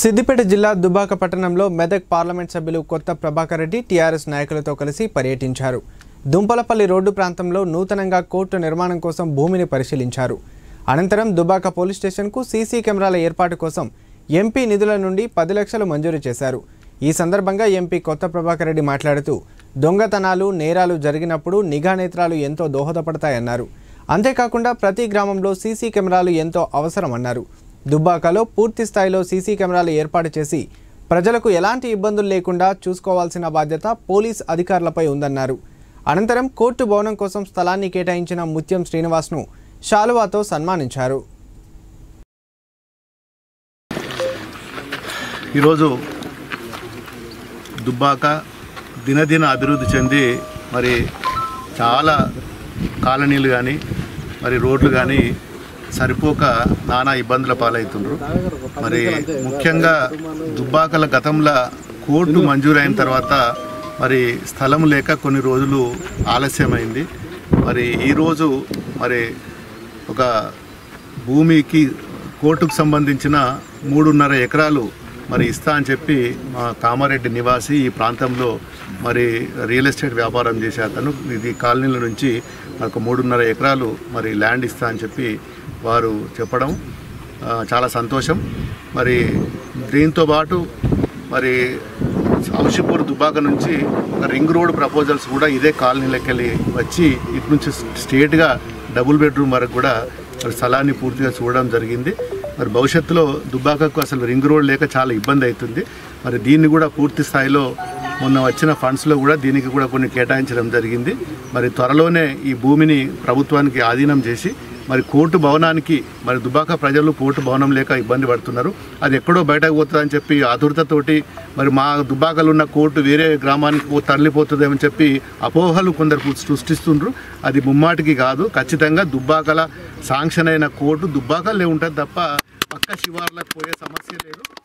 సిద్దిపేట జిల్లా దుబాక పట్టణంలో మెదక్ పార్లమెంట్ సభ్యులు కొత్త ప్రభాకర్ రెడ్డి టీఆర్ఎస్ నాయకులతో కలిసి పర్యటించారు దుంపలపల్లి రోడ్డు ప్రాంతంలో నూతనంగా కోర్టు నిర్మాణం కోసం భూమిని పరిశీలించారు అనంతరం దుబాక పోలీస్ స్టేషన్కు సీసీ కెమెరాల ఏర్పాటు కోసం ఎంపీ నిధుల నుండి పది లక్షలు మంజూరు చేశారు ఈ సందర్భంగా ఎంపీ కొత్త ప్రభాకర్ రెడ్డి మాట్లాడుతూ దొంగతనాలు నేరాలు జరిగినప్పుడు నిఘా నేత్రాలు ఎంతో దోహదపడతాయన్నారు అంతేకాకుండా ప్రతి గ్రామంలో సీసీ కెమెరాలు ఎంతో అవసరమన్నారు దుబ్బాకలో పూర్తి స్థాయిలో సీసీ కెమెరాలు ఏర్పాటు చేసి ప్రజలకు ఎలాంటి ఇబ్బందులు లేకుండా చూసుకోవాల్సిన బాధ్యత పోలీస్ అధికారులపై ఉందన్నారు అనంతరం కోర్టు భవనం కోసం స్థలాన్ని కేటాయించిన ముత్యం శ్రీనివాస్ను శాలువాతో సన్మానించారు ఈరోజు దుబ్బాక దినదిన అభివృద్ధి చెంది మరి చాలా కాలనీలు కానీ మరి రోడ్లు కానీ సరిపోక నానా ఇబ్బందుల పాలవుతుండ్రు మరి ముఖ్యంగా దుబ్బాకల గతంలో కోర్టు మంజూరైన తర్వాత మరి స్థలం లేక కొన్ని రోజులు ఆలస్యమైంది మరి ఈరోజు మరి ఒక భూమికి కోర్టుకు సంబంధించిన మూడున్నర ఎకరాలు మరి ఇస్తా అని చెప్పి మా కామారెడ్డి నివాసి ఈ ప్రాంతంలో మరి రియల్ ఎస్టేట్ వ్యాపారం చేసే అతను ఇది కాలనీల నుంచి ఒక మూడున్నర ఎకరాలు మరి ల్యాండ్ ఇస్తా అని చెప్పి వారు చెప్పడం ఆ, చాలా సంతోషం మరి దీంతో పాటు మరి హౌషిపూర్ దుబాక నుంచి ఒక రింగ్ రోడ్ ప్రపోజల్స్ కూడా ఇదే కాలనీలోకి వెళ్ళి వచ్చి ఇటు నుంచి స్ట్రేట్గా డబుల్ బెడ్రూమ్ వరకు కూడా మరి స్థలాన్ని పూర్తిగా చూడడం జరిగింది మరి భవిష్యత్తులో దుబ్బాకకు అసలు రింగ్ రోడ్ లేక చాలా ఇబ్బంది అవుతుంది మరి దీన్ని కూడా పూర్తి స్థాయిలో మొన్న వచ్చిన ఫండ్స్లో కూడా దీనికి కూడా కొన్ని కేటాయించడం జరిగింది మరి త్వరలోనే ఈ భూమిని ప్రభుత్వానికి ఆధీనం చేసి మరి కోర్టు భవనానికి మరి దుబాక ప్రజలు కోర్టు భవనం లేక ఇబ్బంది పడుతున్నారు అది ఎక్కడో బయటకు పోతుందని చెప్పి ఆతురతతోటి మరి మా దుబాకలు ఉన్న కోర్టు వేరే గ్రామానికి పో- తరలిపోతుందేమని చెప్పి అపోహలు కొందరు సృష్టిస్తుండ్రు అది ముమ్మాటికి కాదు ఖచ్చితంగా దుబ్బాకల శాంక్షన్ అయిన కోర్టు దుబ్బాకలే ఉంటుంది తప్ప పక్క శివార్లకు పోయే సమస్య లేదు